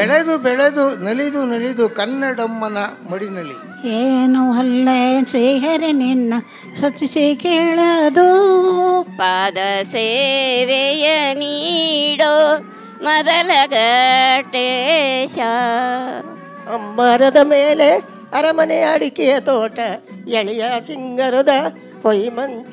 ಬೆಳೆದು ಬೆಳೆದು ನಲಿದು ನಲಿದು ಕನ್ನಡಮ್ಮನ ಮಡಿನಲಿ ಏನು ಅಲ್ಲ ಶ್ರೀಹರಿ ನಿನ್ನ ಸತಿಸಿ ಕೇಳದು ಪಾದ ಸೇವೆಯ ನೀಡೋ ಮೊದಲ ಗಟ್ಟೇಶ ಮರದ ಮೇಲೆ ಅರಮನೆ ಅಡಿಕೆಯ ತೋಟ ಎಳೆಯ ಸಿಂಗರದ ಹೊಯ್ಮಂಚ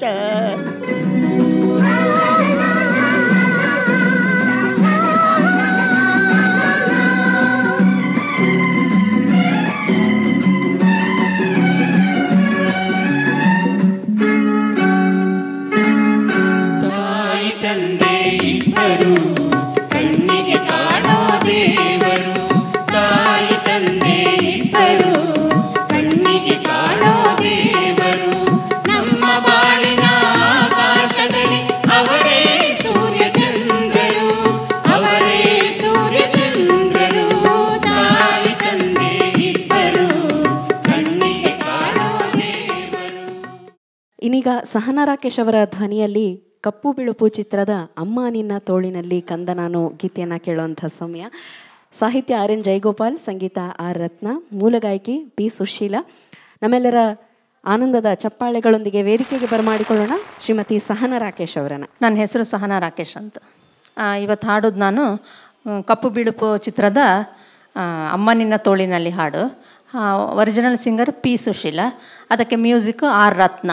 ತಾಯಿ ತಂದೆ ಇಬ್ಬರು ಕಣ್ಣಿಗೆ ಕಾಣೋ ದೇವರು ತಾಯಿ ತಂದೆ ಇಬ್ಬರು ಕಣ್ಣಿಗೆ ಕಾಣೋ ದೇವರು ನಮ್ಮ ಬಾಳಿನ ಆಕಾಶದಲ್ಲಿ ಅವರೇ ಸೂರ್ಯ ಚಂದ್ರರು ಅವರೇ ಸೂರ್ಯ ಚಂದ್ರರು ತಾಯಿ ತಂದೆ ಇಬ್ಬರು ಕಣ್ಣಿಗೆ ಕಾಣೋ ದೇವರು ಇನ್ನೀಗ ಸಹನಾ ರಾಕೇಶ್ ಅವರ ಧ್ವನಿಯಲ್ಲಿ ಕಪ್ಪು ಬಿಳುಪು ಚಿತ್ರದ ಅಮ್ಮ ನಿನ್ನ ತೋಳಿನಲ್ಲಿ ಕಂದ ನಾನು ಗೀತೆಯನ್ನು ಕೇಳುವಂಥ ಸಮಯ ಸಾಹಿತ್ಯ ಆರ್ ಎನ್ ಜಯಗೋಪಾಲ್ ಸಂಗೀತ ಆರ್ ರತ್ನ ಮೂಲ ಗಾಯಕಿ ಪಿ ಸುಶೀಲ ನಮ್ಮೆಲ್ಲರ ಆನಂದದ ಚಪ್ಪಾಳೆಗಳೊಂದಿಗೆ ವೇದಿಕೆಗೆ ಬರಮಾಡಿಕೊಳ್ಳೋಣ ಶ್ರೀಮತಿ ಸಹನಾ ರಾಕೇಶ್ ಅವರನ್ನ ನನ್ನ ಹೆಸರು ಸಹನಾ ರಾಕೇಶ್ ಅಂತ ಆ, ಇವತ್ತು ಹಾಡೋದು ನಾನು ಮ್, ಕಪ್ಪು ಬಿಳುಪು ಚಿತ್ರದ ಆ, ಅಮ್ಮ ನಿನ್ನ ತೋಳಿನಲ್ಲಿ ಹಾಡು ಒರಿಜಿನಲ್ ಸಿಂಗರ್ ಪಿ ಸುಶೀಲ ಅದಕ್ಕೆ ಮ್ಯೂಸಿಕ್ ಆರ್ ರತ್ನ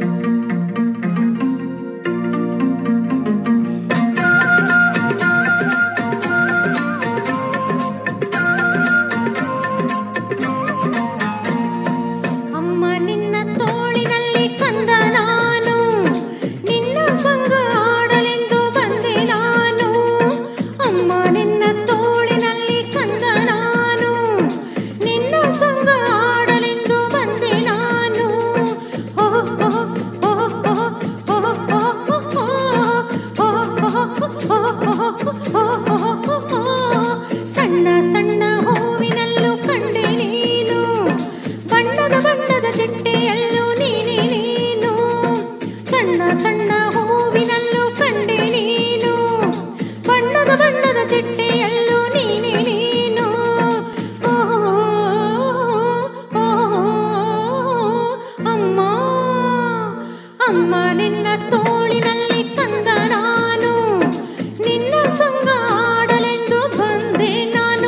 ಅಮ್ಮ ನಿನ್ನ ತೋಳಿನಲ್ಲಿ ಕಂದ ನಾನು ನಿನ್ನ ಸಂಗ ಆಡಲೆಂದು ಬಂದೆ ನಾನು ಅಮ್ಮ ನಿನ್ನ ತೋಳಿನಲ್ಲಿ ಕಂದ ನಾನು ನಿನ್ನ ಸಂಗ ಆಡಲೆಂದು ಬಂದೆ ನಾನು ಓ ಓ ಓ ಓ ಓ ಓ ಓ ಓ ಸಣ್ಣ ಸಣ್ಣ ಹೂವಿನಲ್ಲೂ ಕಂಡೆ ನೀನು ಬಣ್ಣದ ಬಣ್ಣದ ಚಿಟ್ಟೆಯಲ್ಲೂ ನೀನೆ ನೀನು ಸಣ್ಣ ಸಣ್ಣ ಹೂವಿನಲ್ಲೂ ಕಂಡೆ ನೀನು ಬಣ್ಣದ ಬಣ್ಣದ ಚಿಟ್ಟೆಯಲ್ಲೂ ನೀನೆ ನೀನು ಓ, ಓ, ಅಮ್ಮ ಅಮ್ಮ ನಿನ್ನ ತೋಳಿನಲ್ಲಿ ಕಂದ ನಾನು ನಿನ್ನ ಸಂಗ ಆಡಲೆಂದು ಬಂದೆ ನಾನು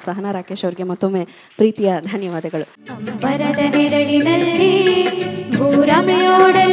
ಸಹನಾ ರಾಕೇಶ್ ಅವರಿಗೆ ಮತ್ತೊಮ್ಮೆ ಪ್ರೀತಿಯ ಧನ್ಯವಾದಗಳು ಬರದ ನೆರಳಿನಲ್ಲಿ ಭೂರಮೆಯೋಡಲಿ